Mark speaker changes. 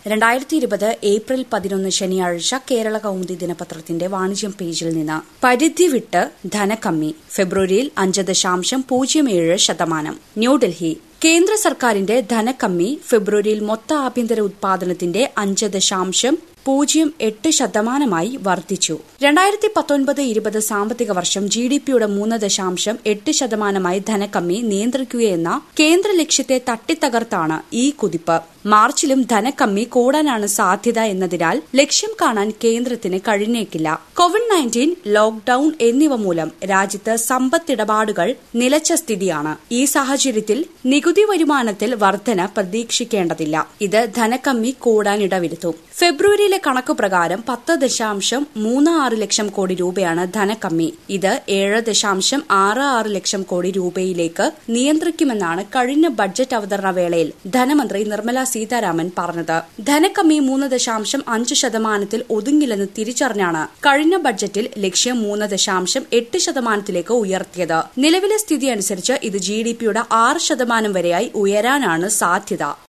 Speaker 1: രണ്ടായിരത്തി ഇരുപത് ഏപ്രിൽ പതിനൊന്ന് ശനിയാഴ്ച കേരള കൗമുദി ദിനപത്രത്തിന്റെ വാണിജ്യം പേജിൽ നിന്ന് പരിധി വിട്ട് ധനക്കമ്മി ഫെബ്രുവരിയിൽ അഞ്ച് ദശാംശം പൂജ്യം ഏഴ് ശതമാനം ന്യൂഡൽഹി കേന്ദ്ര സർക്കാരിന്റെ ധനക്കമ്മി ഫെബ്രുവരിയിൽ മൊത്ത ആഭ്യന്തര ഉത്പാദനത്തിന്റെ അഞ്ച് ദശാംശം പൂജ്യം എട്ട് ശതമാനമായി വർദ്ധിച്ചു രണ്ടായിരത്തി പത്തൊൻപത് ഇരുപത് സാമ്പത്തിക വർഷം ജി ഡി പിയുടെ മൂന്ന് ദശാംശം എട്ട് ശതമാനമായി ധനക്കമ്മി നിയന്ത്രിക്കുകയെന്ന കേന്ദ്ര ലക്ഷ്യത്തെ തട്ടിത്തകർത്താണ് ഈ കുതിപ്പ് മാർച്ചിലും ധനക്കമ്മി കൂടാനാണ് സാധ്യത എന്നതിനാൽ ലക്ഷ്യം കാണാൻ കേന്ദ്രത്തിന് കഴിഞ്ഞേക്കില്ല കോവിഡ് നയൻറ്റീൻ ലോക്ഡൌൺ എന്നിവ മൂലം രാജ്യത്ത് സമ്പത്തിടപാടുകൾ നിലച്ച സ്ഥിതിയാണ് ഈ സാഹചര്യത്തിൽ നികുതി വരുമാനത്തിൽ വർധന പ്രതീക്ഷിക്കേണ്ടതില്ല ഇത് ധനക്കമ്മി കൂടാനിടവരുത്തും ഫെബ്രുവരിയിലെ കണക്ക് പ്രകാരം പത്ത് ദശാംശം മൂന്ന് ആറ് ലക്ഷം കോടി രൂപയാണ് ധനക്കമ്മി ഇത് ഏഴ് ദശാംശം ആറ് ആറ് ലക്ഷം കോടി രൂപയിലേക്ക് നിയന്ത്രിക്കുമെന്നാണ് കഴിഞ്ഞ ബഡ്ജറ്റ് അവതരണ വേളയിൽ ധനമന്ത്രി നിർമ്മല സീതാരാമൻ പറഞ്ഞത് ധനക്കമ്മി മൂന്ന് ദശാംശം അഞ്ച് ശതമാനത്തിൽ ഒതുങ്ങില്ലെന്ന് തിരിച്ചറിഞ്ഞാണ് കഴിഞ്ഞ ബഡ്ജറ്റിൽ ലക്ഷ്യം മൂന്ന് ദശാംശം എട്ട് ശതമാനത്തിലേക്ക് ഉയർത്തിയത് നിലവിലെ സ്ഥിതി അനുസരിച്ച് ഇത് ജി ഡി പിയുടെ ആറ് ശതമാനം വരെയായി ഉയരാനാണ് സാധ്യത